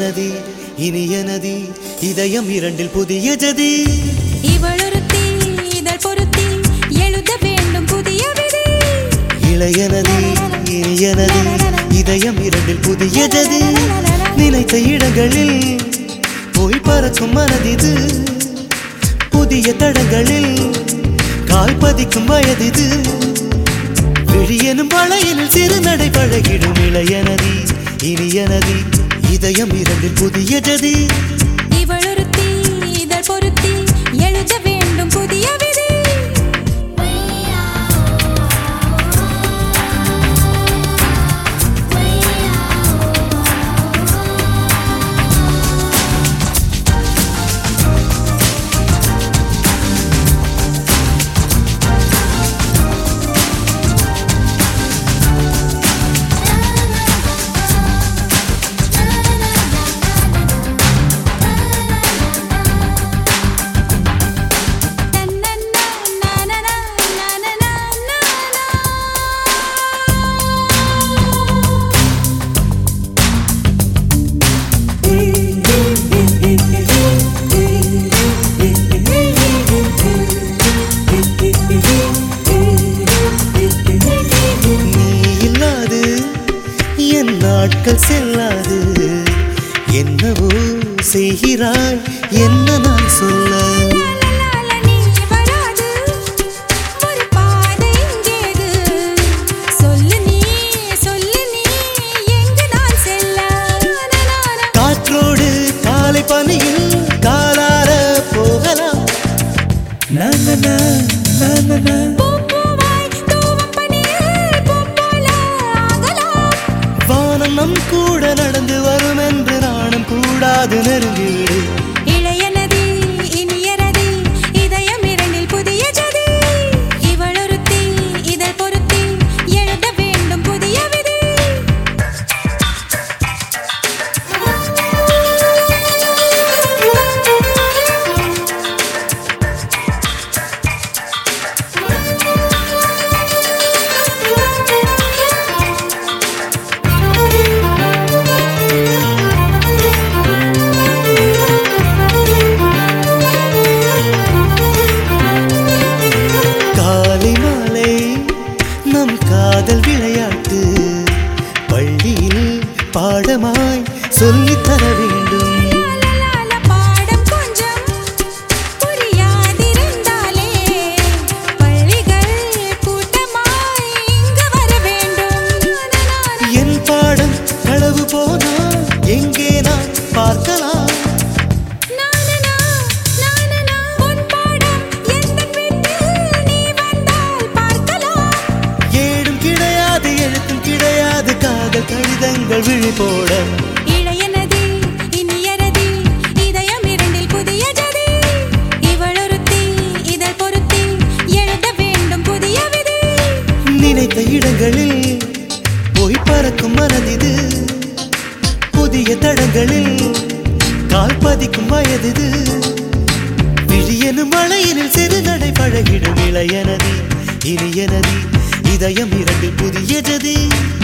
நதி இனிய நதி இதயம் இரண்டில் புதிய ஜதி இவளொருத்தி இதழ் பொருத்தி எழுத வேண்டும் புதிய விதி இளைய நதி இனிய நதி இதயம் இரண்டில் புதிய ஜதி நினைத்த இடங்களில் போய் பறக்கும் மனதிது புதிய தடங்களில் கால் பதிக்கும் வயதிது விழியனும் பழையனில் சிறு நடை பழகிடும் இளைய நதி இனிய நதி இதயம் இரண்டில் புதிய ஜதி இவளொருத்தி இதழ் பொருத்தி எழுத வேண்டும் புதிய விதி தன்னன்னா, நானனா, நானனா, நானா. நீ இல்லாது என் நாட்கள் செல்லாது என்னவோ செய்கிறாய் என்ன நான் சொல்ல லாலால நீ வராது ஒரு பாதை இங்கேது சொல்லு நீ சொல்லு நீ எங்கு நான் செல்ல நானா காற்றோடு காலை பனியில் காலார போகலாம் நன்னனா, நன்னனா. பூப்பூவாய் தூவம் பனியில் பூப்போல ஆகலாம். வானம் நம் கூட நடந்து வரும் என்று நானும் கூடாது நெருங்கிவிடு இளைய நதி, இனிய ரதி, இதயம் இரண்டில் புதிய ஜதி. இவளொருத்தி, இதழ் பொருத்தி, எழுத வேண்டும் புதிய விதி. காலை மாலை நம் காதல் விளையாட்டு பள்ளியில் பாடமாய் சொல்லித் தர வேண்டும் லாலால பாடம் கொஞ்சம் புரியாதிருந்தாலே பள்ளிகள் கூட்டமாய் இங்கு வர வேண்டும் நானா என் பாடம் களவு போனால் எங்கே நான் பார்க்கலாம் நானனா நானனா உன் பாடம் எந்தன் வீட்டில் நீ வந்தால் பார்க்கலாம் ஏடும் கிடையாது எழுத்தும் கிடையாது காதல் கடிதங்கள் விழி போட இளைய நதி இனிய ரதி இதயம் இரண்டில் புதிய ஜதி இவளொருத்தி இதழ் பொருத்தி எழுத வேண்டும் புதிய விதி நினைத்த இடங்களில் போய் பறக்கும் மனதிது புதிய தடங்களில் கால் பதிக்கும் வயதிது விழியனும் மழையினில் சிறு நடை பழகிடும் இளைய நதி இனிய நதி இதயம் இரண்டில் புதிய ஜதி